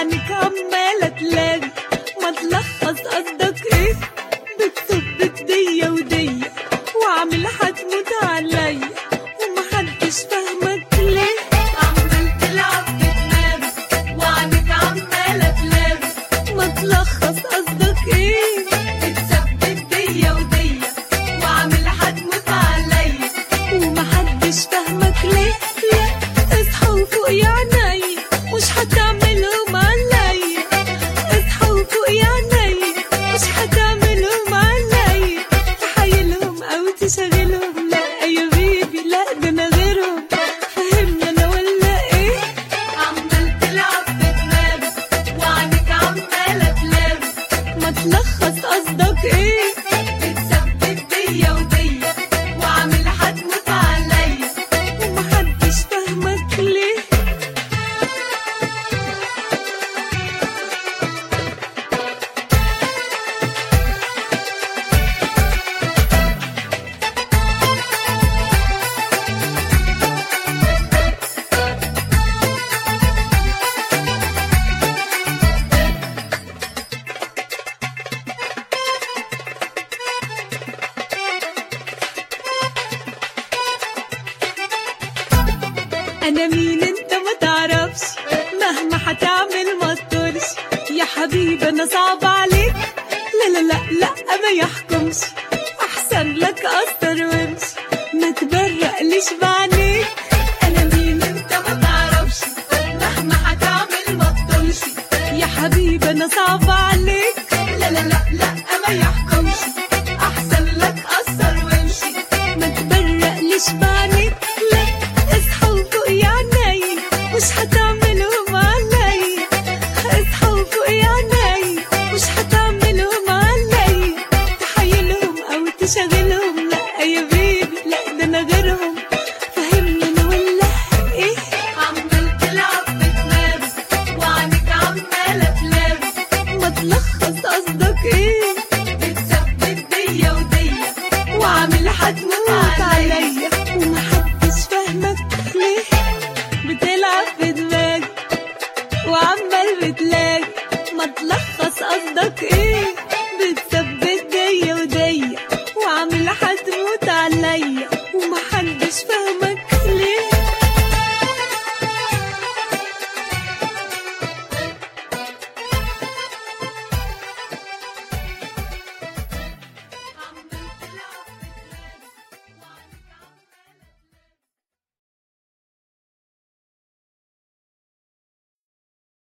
وعنك عمالة تلاقي ما تلخص قصدك ايه بتثبت دية ودية وعامل هتموت عليا ومحدش فاهمك ليه عمال تلعب في دماغي وعنك عمالة تلاقي ما تلخص قصدك ايه بتثبت دية ودية وعامل هتموت عليا ومحدش فاهمك ليه ليه اصحى وفوق يا عيني مش هتعملهم عليا اصحى وفوق يا عيني مش هتعملهم عليا تحايلهم او تشغلهم لا يا بيبي لا ده انا غيرهم فهمنا انا ولا ايه عمال تلعب في دماغي وعنك عمالة تلام ما تلخص قصدك ايه بتثبت دية ودية وعامل هتموت عليا ومحدش فاهمك ليه انا مين انت ما تعرفش مهما هتعمل ما تطرش يا حبيبي انا صعب عليك لا لا لا لا ما يحكمش احسن لك اثر وامشي ما تبرقليش بعينيك انا مين انت ما تعرفش مهما هتعمل ما تطرش يا حبيبي انا صعب عليك لا لا لا لا ما يحكمش احسن لك اثر وامشي ما تبرقليش بعينيك لا اصحى وفوق يا عيني مش هتعملهم علي اصحى وفوق يا عيني مش هتعملهم علي تحايلهم او تشغلهم لا يا بيبي لا ده انا غيرهم فهمني انا ولا ايه عمال تلعب في دماغي وعنك عمالة تلام ما تلخص قصدك ايه بتثبت دية ودية وعامل هتموت عليا ومحدش فاهمك ليه بتلعب في دماغي وعمال بتلاقي ما تلخص قصدك ايه